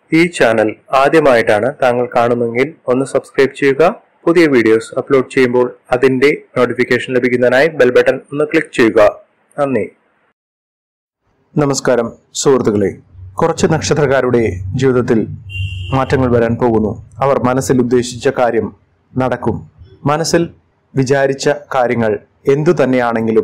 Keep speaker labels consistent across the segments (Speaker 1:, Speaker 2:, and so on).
Speaker 1: ഈ ചാനൽ ആദ്യമായിട്ടാണ് താങ്കൾ കാണുന്നതെങ്കിൽ ഒന്ന് സബ്സ്ക്രൈബ് ചെയ്യുക പുതിയ വീഡിയോസ് അപ്ലോഡ് ചെയ്യുമ്പോൾ അതിന്റെ നോട്ടിഫിക്കേഷൻ ലഭിക്കുന്നതിനായി ബെൽ ബട്ടൺ ഒന്ന് ക്ലിക്ക് ചെയ്യുക നന്ദി നമസ്കാരം സുഹൃത്തുക്കളെ കുറച്ച് നക്ഷത്രക്കാരുടെ ജീവിതത്തിൽ മാറ്റങ്ങൾ വരാൻ പോകുന്നു അവർ മനസ്സിൽ ഉദ്ദേശിച്ച കാര്യം നടക്കും മനസ്സിൽ വിചാരിച്ച കാര്യങ്ങൾ എന്തു തന്നെയാണെങ്കിലും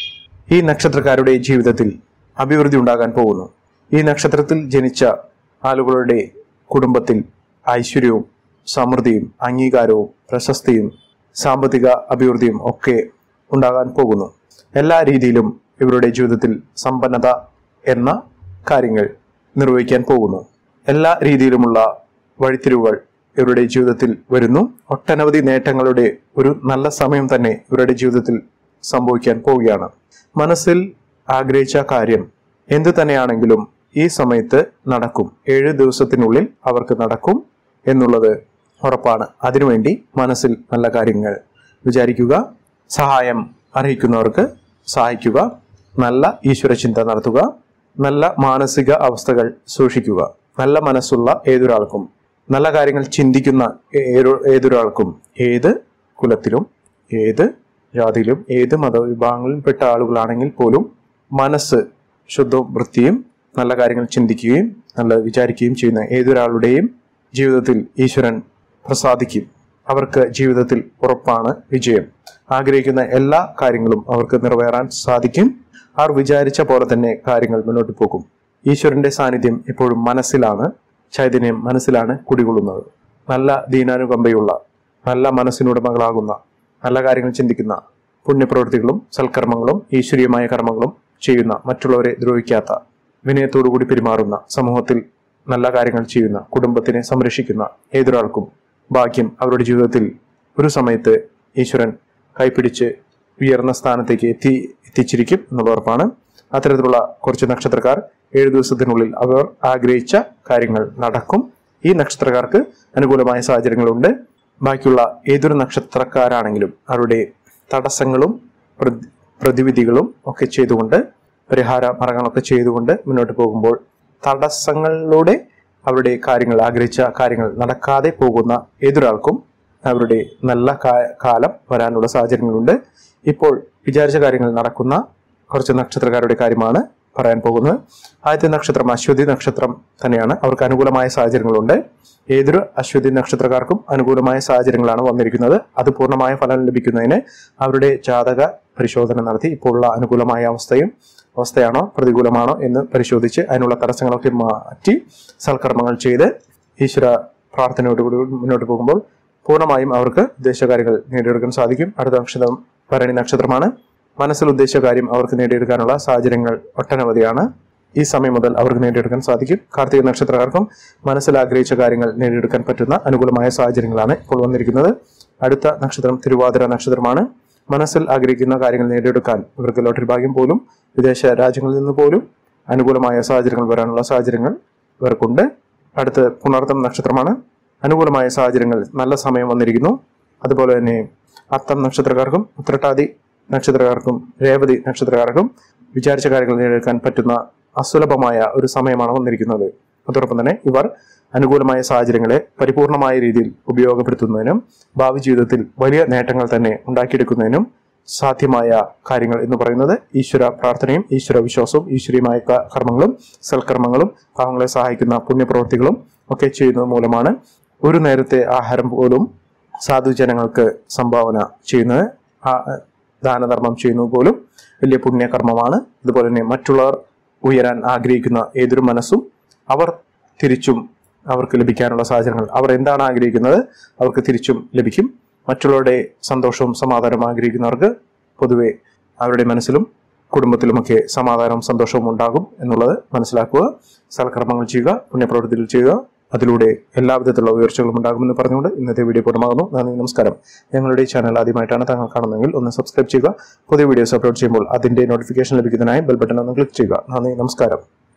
Speaker 1: ഈ നക്ഷത്രക്കാരുടെ ജീവിതത്തിൽ അഭിവൃദ്ധി ഉണ്ടാകാൻ പോകുന്നു ഈ നക്ഷത്രത്തിൽ ജനിച്ച ആളുകളുടെ കുടുംബത്തിൽ ഐശ്വര്യവും സമൃദ്ധിയും അംഗീകാരവും പ്രശസ്തിയും സാമ്പത്തിക അഭിവൃദ്ധിയും ഒക്കെ ഉണ്ടാകാൻ പോകുന്നു എല്ലാ രീതിയിലും ഇവരുടെ ജീവിതത്തിൽ സമ്പന്നത എന്ന കാര്യങ്ങൾ നിർവഹിക്കാൻ പോകുന്നു എല്ലാ രീതിയിലുമുള്ള വഴിത്തിരിവുകൾ ഇവരുടെ ജീവിതത്തിൽ വരുന്നു ഒട്ടനവധി നേട്ടങ്ങളുടെ ഒരു നല്ല സമയം തന്നെ ഇവരുടെ ജീവിതത്തിൽ സംഭവിക്കാൻ പോവുകയാണ് മനസ്സിൽ ആഗ്രഹിച്ച കാര്യം എന്തു തന്നെയാണെങ്കിലും ഈ സമയത്ത് നടക്കും ഏഴ് ദിവസത്തിനുള്ളിൽ അവർക്ക് നടക്കും എന്നുള്ളത് ഉറപ്പാണ് അതിനുവേണ്ടി മനസ്സിൽ നല്ല കാര്യങ്ങൾ വിചാരിക്കുക സഹായം അർഹിക്കുന്നവർക്ക് സഹായിക്കുക നല്ല ഈശ്വരചിന്ത നടത്തുക നല്ല മാനസിക അവസ്ഥകൾ സൂക്ഷിക്കുക നല്ല മനസ്സുള്ള ഏതൊരാൾക്കും നല്ല കാര്യങ്ങൾ ചിന്തിക്കുന്ന ഏതൊ- ഏതൊരാൾക്കും ഏത് കുലത്തിലും ഏത് ജാതിയിലും ഏത് മതവിഭാഗങ്ങളിൽപ്പെട്ട ആളുകളാണെങ്കിൽ പോലും മനസ്സ് ശുദ്ധവും വൃത്തിയും നല്ല കാര്യങ്ങൾ ചിന്തിക്കുകയും നല്ല വിചാരിക്കുകയും ചെയ്യുന്ന ഏതൊരാളുടെയും ജീവിതത്തിൽ ഈശ്വരൻ പ്രസാദിക്കും അവർക്ക് ജീവിതത്തിൽ ഉറപ്പാണ് വിജയം ആഗ്രഹിക്കുന്ന എല്ലാ കാര്യങ്ങളും അവർക്ക് നിറവേറാൻ സാധിക്കും അവർ വിചാരിച്ച പോലെ തന്നെ കാര്യങ്ങൾ മുന്നോട്ട് പോകും ഈശ്വരന്റെ സാന്നിധ്യം എപ്പോഴും മനസ്സിലാണ് ചൈതന്യം മനസ്സിലാണ് കുടികൊള്ളുന്നത് നല്ല ദീനാനുകമ്പയുള്ള നല്ല മനസ്സിനുടമകളാകുന്ന നല്ല കാര്യങ്ങൾ ചിന്തിക്കുന്ന പുണ്യപ്രവൃത്തികളും സൽക്കർമ്മങ്ങളും ഈശ്വരീയമായ കർമ്മങ്ങളും ചെയ്യുന്ന മറ്റുള്ളവരെ ദ്രോഹിക്കാത്ത വിനയത്തോടുകൂടി പെരുമാറുന്ന സമൂഹത്തിൽ നല്ല കാര്യങ്ങൾ ചെയ്യുന്ന കുടുംബത്തിനെ സംരക്ഷിക്കുന്ന ഏതൊരാൾക്കും ഭാഗ്യം അവരുടെ ജീവിതത്തിൽ ഒരു സമയത്ത് ഈശ്വരൻ കൈപ്പിടിച്ച് ഉയർന്ന സ്ഥാനത്തേക്ക് എത്തി എത്തിച്ചിരിക്കും എന്നുള്ള ഉറപ്പാണ് അത്തരത്തിലുള്ള കുറച്ച് നക്ഷത്രക്കാർ ഏഴു ദിവസത്തിനുള്ളിൽ അവർ ആഗ്രഹിച്ച കാര്യങ്ങൾ നടക്കും ഈ നക്ഷത്രക്കാർക്ക് അനുകൂലമായ സാഹചര്യങ്ങളുണ്ട് ബാക്കിയുള്ള ഏതൊരു നക്ഷത്രക്കാരാണെങ്കിലും അവരുടെ തടസ്സങ്ങളും പ്രതി- പ്രതിവിധികളും ഒക്കെ ചെയ്തുകൊണ്ട് പരിഹാര മാർഗങ്ങളൊക്കെ ചെയ്തുകൊണ്ട് മുന്നോട്ട് പോകുമ്പോൾ തടസ്സങ്ങളിലൂടെ അവരുടെ കാര്യങ്ങൾ ആഗ്രഹിച്ച കാര്യങ്ങൾ നടക്കാതെ പോകുന്ന ഏതൊരാൾക്കും അവരുടെ നല്ല കാ- കാലം വരാനുള്ള സാഹചര്യങ്ങളുണ്ട് ഇപ്പോൾ വിചാരിച്ച കാര്യങ്ങൾ നടക്കുന്ന കുറച്ച് നക്ഷത്രക്കാരുടെ കാര്യമാണ് പറയാൻ പോകുന്നത് ആദ്യത്തെ നക്ഷത്രം അശ്വതി നക്ഷത്രം തന്നെയാണ് അവർക്ക് അനുകൂലമായ സാഹചര്യങ്ങളുണ്ട് ഏതൊരു അശ്വതി നക്ഷത്രക്കാർക്കും അനുകൂലമായ സാഹചര്യങ്ങളാണ് വന്നിരിക്കുന്നത് അത് പൂർണ്ണമായ ഫലം ലഭിക്കുന്നതിന് അവരുടെ ജാതക പരിശോധന നടത്തി ഇപ്പോഴുള്ള അനുകൂലമായ അവസ്ഥയും അവസ്ഥയാണോ പ്രതികൂലമാണോ എന്ന് പരിശോധിച്ച് അതിനുള്ള തടസ്സങ്ങളൊക്കെ മാറ്റി സൽക്കർമ്മങ്ങൾ ചെയ്ത് ഈശ്വര പ്രാർത്ഥനയോടുകൂടി മുന്നോട്ട് പോകുമ്പോൾ പൂർണ്ണമായും അവർക്ക് ഉദ്ദേശകാര്യങ്ങൾ നേടിയെടുക്കാൻ സാധിക്കും അടുത്ത നക്ഷത്രം ഭരണി നക്ഷത്രമാണ് മനസ്സിൽ ഉദ്ദേശിച്ച കാര്യം അവർക്ക് നേടിയെടുക്കാനുള്ള സാഹചര്യങ്ങൾ ഒട്ടനവധിയാണ് ഈ സമയം മുതൽ അവർക്ക് നേടിയെടുക്കാൻ സാധിക്കും കാർത്തിക നക്ഷത്രക്കാർക്കും മനസ്സിൽ ആഗ്രഹിച്ച കാര്യങ്ങൾ നേടിയെടുക്കാൻ പറ്റുന്ന അനുകൂലമായ സാഹചര്യങ്ങളാണ് ഇപ്പോൾ വന്നിരിക്കുന്നത് അടുത്ത നക്ഷത്രം തിരുവാതിര നക്ഷത്രമാണ് മനസ്സിൽ ആഗ്രഹിക്കുന്ന കാര്യങ്ങൾ നേടിയെടുക്കാൻ ഇവർക്ക് ലോട്ടറി ഭാഗ്യം പോലും വിദേശ രാജ്യങ്ങളിൽ നിന്ന് പോലും അനുകൂലമായ സാഹചര്യങ്ങൾ വരാനുള്ള സാഹചര്യങ്ങൾ ഇവർക്കുണ്ട് അടുത്ത് പുണർത്തം നക്ഷത്രമാണ് അനുകൂലമായ സാഹചര്യങ്ങൾ നല്ല സമയം വന്നിരിക്കുന്നു അതുപോലെ തന്നെ അത്തം നക്ഷത്രക്കാർക്കും ഉത്രട്ടാതി നക്ഷത്രക്കാർക്കും രേവതി നക്ഷത്രക്കാർക്കും വിചാരിച്ച കാര്യങ്ങൾ നേടിയെടുക്കാൻ പറ്റുന്ന അസുലഭമായ ഒരു സമയമാണ് വന്നിരിക്കുന്നത് അതോടൊപ്പം തന്നെ ഇവർ അനുകൂലമായ സാഹചര്യങ്ങളെ പരിപൂർണമായ രീതിയിൽ ഉപയോഗപ്പെടുത്തുന്നതിനും ഭാവി ജീവിതത്തിൽ വലിയ നേട്ടങ്ങൾ തന്നെ ഉണ്ടാക്കിയെടുക്കുന്നതിനും സാധ്യമായ കാര്യങ്ങൾ എന്ന് പറയുന്നത് ഈശ്വര പ്രാർത്ഥനയും ഈശ്വര വിശ്വാസവും ഈശ്വരീയമായ ക- കർമ്മങ്ങളും സൽക്കർമ്മങ്ങളും പാവങ്ങളെ സഹായിക്കുന്ന പുണ്യപ്രവൃത്തികളും ഒക്കെ ചെയ്യുന്നത് മൂലമാണ് ഒരു നേരത്തെ ആഹാരം പോലും സാധുജനങ്ങൾക്ക് സംഭാവന ചെയ്യുന്നത് ആ- ദാനധർമ്മം ചെയ്യുന്നത് പോലും വലിയ പുണ്യകർമ്മമാണ് അതുപോലെ തന്നെ മറ്റുള്ളവർ ഉയരാൻ ആഗ്രഹിക്കുന്ന ഏതൊരു മനസ്സും അവർ തിരിച്ചും അവർക്ക് ലഭിക്കാനുള്ള സാഹചര്യങ്ങൾ അവർ എന്താണ് ആഗ്രഹിക്കുന്നത് അവർക്ക് തിരിച്ചും ലഭിക്കും മറ്റുള്ളവരുടെ സന്തോഷവും സമാധാനവും ആഗ്രഹിക്കുന്നവർക്ക് പൊതുവെ അവരുടെ മനസ്സിലും കുടുംബത്തിലുമൊക്കെ സമാധാനവും സന്തോഷവും ഉണ്ടാകും എന്നുള്ളത് മനസ്സിലാക്കുക സൽക്കർമ്മങ്ങൾ ചെയ്യുക പുണ്യപ്രവൃത്തികൾ ചെയ്യുക അതിലൂടെ എല്ലാവിധത്തിലുള്ള ഉയർച്ചകളും ഉണ്ടാകുമെന്ന് പറഞ്ഞുകൊണ്ട് ഇന്നത്തെ വീഡിയോ പൂർണ്ണമാകുന്നു നന്ദി നമസ്കാരം ഞങ്ങളുടെ ഈ ചാനൽ ആദ്യമായിട്ടാണ് താങ്കൾ കാണുന്നതെങ്കിൽ ഒന്ന് സബ്സ്ക്രൈബ് ചെയ്യുക പുതിയ വീഡിയോസ് അപ്ലോഡ് ചെയ്യുമ്പോൾ അതിന്റെ നോട്ടിഫിക്കേഷൻ ലഭിക്കുന്നതിനായി ബെൽ ബട്ടൺ ഒന്ന് ക്ലിക്ക് ചെയ്യുക നന്ദി നമസ്കാരം